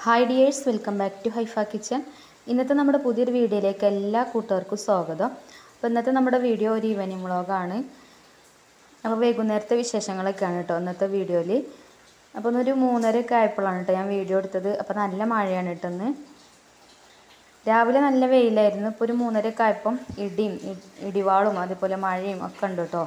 hi dears welcome back to Haifa kitchen ഇന്നത്തെ നമ്മുടെ പുതിയൊരു വീഡിയോയിലേക്ക് എല്ലാ കൂട്ടുകാർക്കും സ്വാഗതം അപ്പോൾ ഇന്നത്തെ നമ്മുടെ വീഡിയോ ഒരു ഈവനിങ് വ്ളോഗാണ് അപ്പോൾ വൈകുന്നേരത്തെ വിശേഷങ്ങളൊക്കെയാണ് കേട്ടോ ഇന്നത്തെ വീഡിയോയിൽ അപ്പോൾ ഇന്നൊരു മൂന്നരയൊക്കെ ആയപ്പോഴാണ് കേട്ടോ ഞാൻ വീഡിയോ എടുത്തത് അപ്പോൾ നല്ല മഴയാണ് കേട്ടോ ഇന്ന് രാവിലെ നല്ല വെയിലായിരുന്നു ഇപ്പോൾ ഒരു മൂന്നരയൊക്കെ ആയപ്പം ഇടിയും ഇ- ഇടിവാളും അതേപോലെ മഴയും ഒക്കെ ഉണ്ട് കേട്ടോ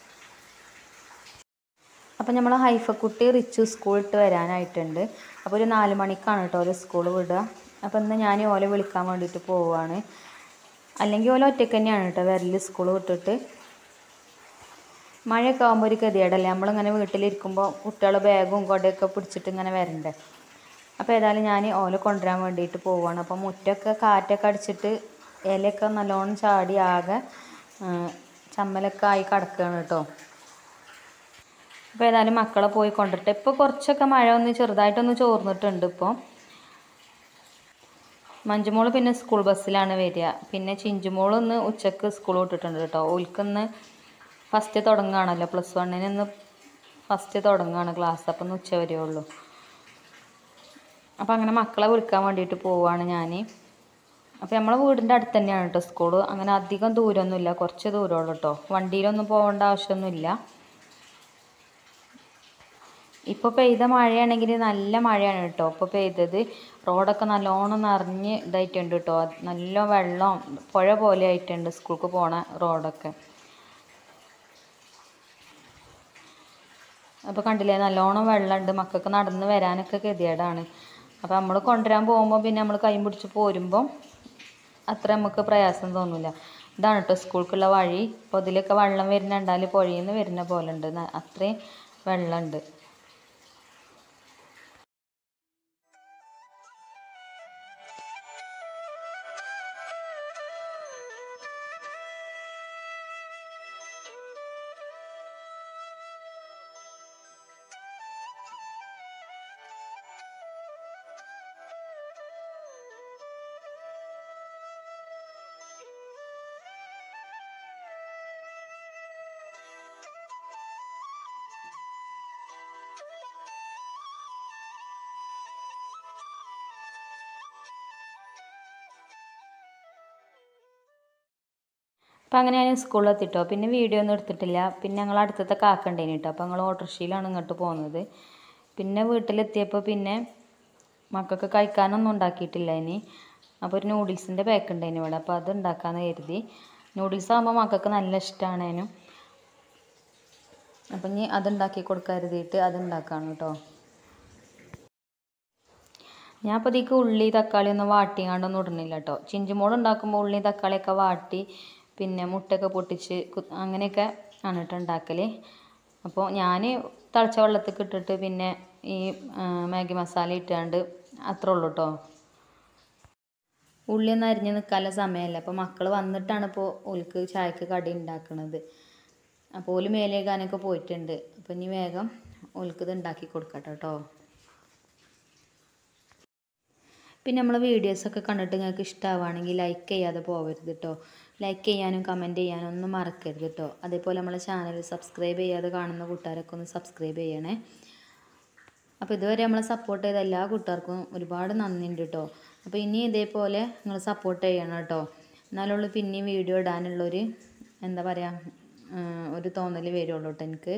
അപ്പം നമ്മൾ ഹൈഫക്കുട്ടി റിച്ചു സ്കൂൾ ഇട്ട് വരാനായിട്ടുണ്ട് അപ്പോൾ ഒരു നാല് മണിക്കാണ് കേട്ടോ ഓരോ സ്കൂൾ വിടുക അപ്പോൾ ഇന്ന് ഞാൻ ഓലെ വിളിക്കാൻ വേണ്ടിയിട്ട് പോവുകയാണ് അല്ലെങ്കിൽ ഓല ഒറ്റയ്ക്ക് തന്നെയാണ് കേട്ടോ വരല് സ്കൂൾ വിട്ടിട്ട് മഴയൊക്കെ ആകുമ്പോൾ ഒരു ഗതികേടല്ലേ നമ്മളിങ്ങനെ വീട്ടിലിരിക്കുമ്പോൾ കുട്ടികൾ ബാഗും കുടയൊക്കെ പിടിച്ചിട്ട് ഇങ്ങനെ വരണ്ടേ അപ്പോൾ ഏതായാലും ഞാൻ ഓല കൊണ്ടുവരാൻ വേണ്ടിയിട്ട് പോവുകയാണ് അപ്പോൾ മുറ്റൊക്കെ കാറ്റൊക്കെ അടിച്ചിട്ട് ഇലയൊക്കെ നല്ലോണം ചാടി ആകെ ആ, ചമ്മലൊക്കെ ആയി കിടക്കുകയാണ് കേട്ടോ അപ്പോൾ ഏതായാലും മക്കളെ പോയി കൊണ്ടിട്ട് ഇപ്പോൾ കുറച്ചൊക്കെ മഴ ഒന്ന് ചെറുതായിട്ടൊന്ന് ചോർന്നിട്ടുണ്ട് ഇപ്പോൾ മഞ്ജുമോള് പിന്നെ സ്കൂൾ ബസ്സിലാണ് വരിക പിന്നെ ചിഞ്ചുമോൾ ഒന്ന് ഉച്ചക്ക് സ്കൂൾ വിട്ടിട്ടുണ്ട് കേട്ടോ ഓൽക്കിന്ന് ഫസ്റ്റ് തുടങ്ങുകയാണല്ലോ പ്ലസ് വണ്ണിന് ഇന്ന് ഫസ്റ്റ് തുടങ്ങുകയാണ് ക്ലാസ് അപ്പം ഇന്ന് ഉച്ച വരെ ഉള്ളൂ അപ്പോൾ അങ്ങനെ മക്കളെ വിളിക്കാൻ വേണ്ടിയിട്ട് പോവുകയാണ് ഞാൻ അപ്പോൾ നമ്മളെ വീടിൻ്റെ അടുത്ത് തന്നെയാണ് കേട്ടോ സ്കൂള് അങ്ങനെ അധികം ദൂരമൊന്നുമില്ല കുറച്ച് ദൂരമുള്ളൂ കേട്ടോ വണ്ടിയിലൊന്നും പോകേണ്ട ആവശ്യമൊന്നുമില്ല ഇപ്പോൾ പെയ്ത മഴയാണെങ്കിൽ നല്ല മഴയാണ് കേട്ടോ ഇപ്പോൾ പെയ്തത് റോഡൊക്കെ നല്ലോണം നിറഞ്ഞ് ഇതായിട്ടുണ്ട് കേട്ടോ അത് നല്ല വെള്ളം പുഴ പോലെ ആയിട്ടുണ്ട് സ്കൂൾക്ക് പോണ റോഡൊക്കെ അപ്പോൾ കണ്ടില്ലേ നല്ലോണം വെള്ളമുണ്ട് മക്കൾക്ക് നടന്ന് വരാനൊക്കെ ഗതികേടാണ് അപ്പോൾ നമ്മൾ കൊണ്ടുവരാൻ പോകുമ്പോൾ പിന്നെ നമ്മൾ കൈ പിടിച്ച് പോരുമ്പോൾ അത്ര നമുക്ക് പ്രയാസം തോന്നില്ല ഇതാണ് കേട്ടോ സ്കൂൾക്കുള്ള വഴി അപ്പോൾ ഇതിലൊക്കെ വെള്ളം വരുന്നുണ്ടാൽ പുഴയിൽ നിന്ന് വരുന്ന പോലെ ഉണ്ട് ന- അത്രയും വെള്ളമുണ്ട് അപ്പം അങ്ങനെ ഞാൻ സ്കൂളിൽ എത്തിട്ടോ പിന്നെ വീഡിയോ ഒന്നും എടുത്തിട്ടില്ല പിന്നെ ഞങ്ങൾ അടുത്തത്തെ കാക്കണ്ടേനി കേട്ടോ അപ്പോൾ ഞങ്ങൾ ഓട്ടോറിക്ഷയിലാണ് ഇങ്ങോട്ട് പോകുന്നത് പിന്നെ വീട്ടിലെത്തിയപ്പോൾ പിന്നെ മക്കൾക്ക് കഴിക്കാനൊന്നും ഉണ്ടാക്കിയിട്ടില്ല ഇനി അപ്പോൾ ഒരു നൂഡിൽസിൻ്റെ പാക്ക് ഉണ്ടായിന് ഇവിടെ അപ്പോൾ അത് ഉണ്ടാക്കാമെന്ന് കരുതി നൂഡിൽസ് ആകുമ്പോൾ മക്കൾക്ക് നല്ല ഇഷ്ടമാണേനും അപ്പം ഇനി അതുണ്ടാക്കി കൊടുക്കാൻ കരുതിയിട്ട് അത് ഉണ്ടാക്കാണ് കേട്ടോ ഞാൻ അപ്പോൾ ഇതിക്ക് ഉള്ളി തക്കാളി ഒന്നും വാട്ടിയാണ്ടൊന്നും ഇടുന്നില്ല കേട്ടോ ചിഞ്ചുമോൾ ഉണ്ടാക്കുമ്പോൾ ഉള്ളി തക്കാളിയൊക്കെ വാട്ടി പിന്നെ മുട്ടയൊക്കെ പൊട്ടിച്ച് കു- അങ്ങനെയൊക്കെ ആണ് കേട്ടോ ഉണ്ടാക്കൽ അപ്പോൾ ഞാൻ തിളച്ച വെള്ളത്തിൽ ഇട്ടിട്ട് പിന്നെ ഈ ആ, മാഗി മസാല ഇട്ടാണ്ട് അത്രേ ഉള്ളൂ കേട്ടോ ഉള്ളി ഒന്നും അരിഞ്ഞ് നിൽക്കാനുള്ള സമയമല്ല അപ്പോൾ മക്കൾ വന്നിട്ടാണ് ഇപ്പോൾ ഓൽക്ക് ചായക്ക് കടി ഉണ്ടാക്കുന്നത് അപ്പോൾ ഓല് മേലേക്കാനൊക്കെ പോയിട്ടുണ്ട് അപ്പോൾ ഇനി വേഗം ഓൽക്ക് ഇത് ഉണ്ടാക്കി കൊടുക്കട്ടെ കേട്ടോ പിന്നെ നമ്മളെ വീഡിയോസൊക്കെ കണ്ടിട്ട് നിങ്ങൾക്ക് ഇഷ്ടമാവുകയാണെങ്കിൽ ലൈക്ക് ചെയ്യാതെ പോകരുത് കേട്ടോ ലൈക്ക് ചെയ്യാനും കമൻറ്റ് ചെയ്യാനും ഒന്നും മറക്കരുത് കേട്ടോ അതേപോലെ നമ്മളെ ചാനൽ സബ്സ്ക്രൈബ് ചെയ്യാതെ കാണുന്ന കൂട്ടുകാരൊക്കെ ഒന്ന് സബ്സ്ക്രൈബ് ചെയ്യണേ അപ്പോൾ ഇതുവരെ നമ്മളെ സപ്പോർട്ട് ചെയ്ത എല്ലാ കൂട്ടുകാർക്കും ഒരുപാട് നന്ദിയുണ്ട് കേട്ടോ അപ്പോൾ ഇനി ഇതേപോലെ നിങ്ങൾ സപ്പോർട്ട് ചെയ്യണം കേട്ടോ എന്നാലുള്ളൂ പിന്നെയും വീഡിയോ ഇടാനുള്ളൊരു എന്താ പറയുക ഒരു തോന്നൽ വരുള്ളൂ കേട്ടോ എനിക്ക്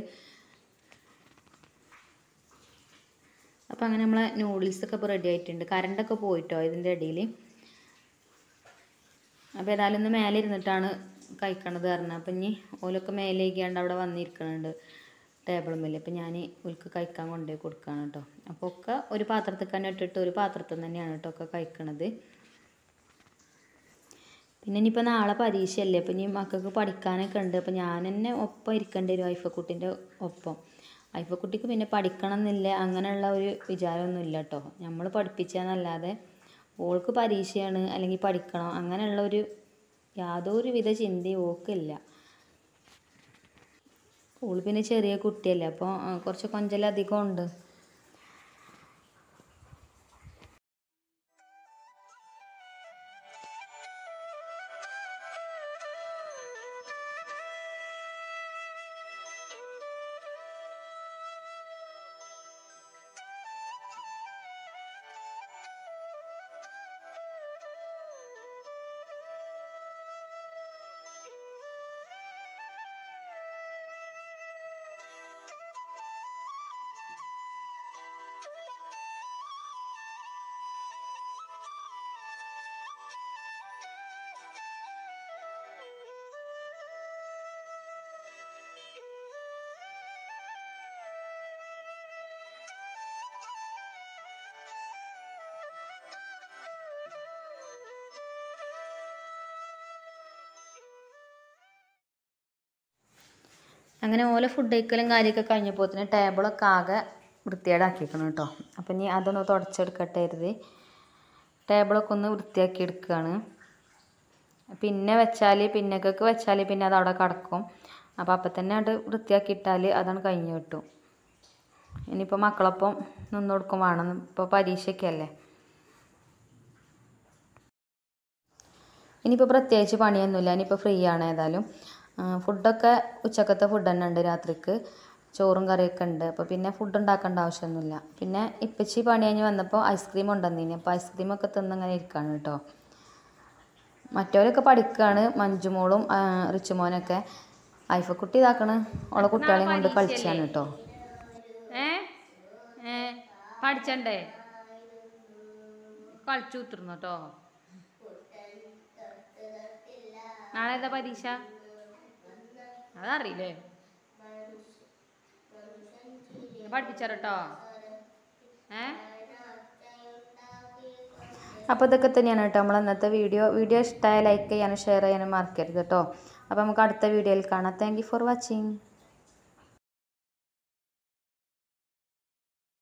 അപ്പോൾ അങ്ങനെ നമ്മളെ നൂഡിൽസൊക്കെ ഇപ്പോൾ റെഡി ആയിട്ടുണ്ട് കറണ്ടൊക്കെ പോയിട്ടോ ഇതിൻ്റെ ഇടയിൽ അപ്പോൾ ഏതായാലും ഇന്ന് മേലെ ഇരുന്നിട്ടാണ് കഴിക്കണത് പറഞ്ഞത് അപ്പം ഇനി ഓലൊക്കെ മേലെ ഇരിക്കാണ്ട് അവിടെ വന്നിരിക്കണുണ്ട് ടേബിൾ മേലെ അപ്പം ഞാൻ ഓൽക്ക് കഴിക്കാൻ കൊണ്ടുപോയി കൊടുക്കുകയാണ് കേട്ടോ അപ്പോൾ ഒക്കെ ഒരു പാത്രത്തിൽ തന്നെ ഇട്ടിട്ട് ഒരു പാത്രത്തിൽ തന്നെയാണ് കേട്ടോ ഒക്കെ കഴിക്കണത് പിന്നെ ഇനിയിപ്പോൾ നാളെ പരീക്ഷയല്ലേ അപ്പം ഇനി മക്കൾക്ക് പഠിക്കാനൊക്കെ ഉണ്ട് അപ്പം ഞാൻ തന്നെ ഒപ്പം ഇരിക്കേണ്ടി വരും ഐഫക്കുട്ടീൻ്റെ ഒപ്പം ഐഫക്കുട്ടിക്ക് പിന്നെ പഠിക്കണം എന്നില്ല അങ്ങനെയുള്ള ഒരു വിചാരമൊന്നും ഇല്ല കേട്ടോ നമ്മൾ പഠിപ്പിച്ചാന്നല്ലാതെ ഓൾക്ക് പരീക്ഷയാണ് അല്ലെങ്കിൽ പഠിക്കണം അങ്ങനെയുള്ള ഒരു യാതൊരു വിധ ചിന്തയും ഓക്കില്ല ഓള് പിന്നെ ചെറിയ കുട്ടിയല്ലേ അപ്പോൾ കുറച്ച് കൊഞ്ചലധികം ഉണ്ട് അങ്ങനെ ഓലെ ഫുഡ് കഴിക്കലും കാര്യമൊക്കെ കഴിഞ്ഞപ്പോൾ തന്നെ ടേബിളൊക്കെ ആകെ വൃത്തികേടാക്കിക്കണം കേട്ടോ അപ്പം ഇനി അതൊന്ന് തുടച്ചെടുക്കട്ടെ കരുതി ടേബിളൊക്കെ ഒന്ന് വൃത്തിയാക്കി എടുക്കുകയാണ് പിന്നെ വെച്ചാൽ പിന്നക്കൊക്കെ വെച്ചാൽ പിന്നെ അത് അവിടെ കിടക്കും അപ്പോൾ അപ്പം തന്നെ അത് വൃത്തിയാക്കി ഇട്ടാൽ അതാണ് കഴിഞ്ഞ് കിട്ടും ഇനിയിപ്പോൾ മക്കളൊപ്പം നിന്ന് കൊടുക്കും വേണം ഇപ്പോൾ പരീക്ഷയൊക്കെ അല്ലേ ഇനിയിപ്പോൾ പ്രത്യേകിച്ച് പണിയൊന്നുമില്ല ഇനിയിപ്പോൾ ഫ്രീ ആണ് ഏതായാലും ആ, ഫുഡൊക്കെ ഉച്ചക്കത്തെ ഫുഡ് തന്നെ ഉണ്ട് രാത്രിക്ക് ചോറും കറിയൊക്കെ ഉണ്ട് അപ്പോൾ പിന്നെ ഫുഡ് ഉണ്ടാക്കേണ്ട ആവശ്യമൊന്നുമില്ല പിന്നെ ഇപ്പച്ചി പണി കഴിഞ്ഞ് വന്നപ്പോൾ ഐസ്ക്രീം ഉണ്ടെന്നിനി അപ്പോൾ ഐസ്ക്രീമൊക്കെ തിന്നിങ്ങനെ ഇരിക്കുകയാണ് കേട്ടോ മറ്റവരൊക്കെ പഠിക്കുകയാണ് മഞ്ജുമോളും ആ, റിച്ചുമോനൊക്കെ ഐഫക്കുട്ടി ഇതാക്കണ് ഓളെ കുട്ടികളെയും കൊണ്ട് കളിച്ചാണ് കേട്ടോ ഏ ഏ പഠിച്ചണ്ടേ കളിച്ചു കുത്തിരുന്നു കേട്ടോ നാളെ ഏതാ പരീക്ഷ അതറിയില്ലേ പഠിപ്പിച്ചാരട്ടോ ഏ അപ്പോൾ ഇതൊക്കെ തന്നെയാണ് കേട്ടോ നമ്മൾ ഇന്നത്തെ വീഡിയോ വീഡിയോ ഇഷ്ടമായ ലൈക്ക് ചെയ്യാനും ഷെയർ ചെയ്യാനും മറക്കരുത് കേട്ടോ അപ്പോൾ നമുക്ക് അടുത്ത വീഡിയോയിൽ കാണാം താങ്ക് യു ഫോർ വാച്ചിങ്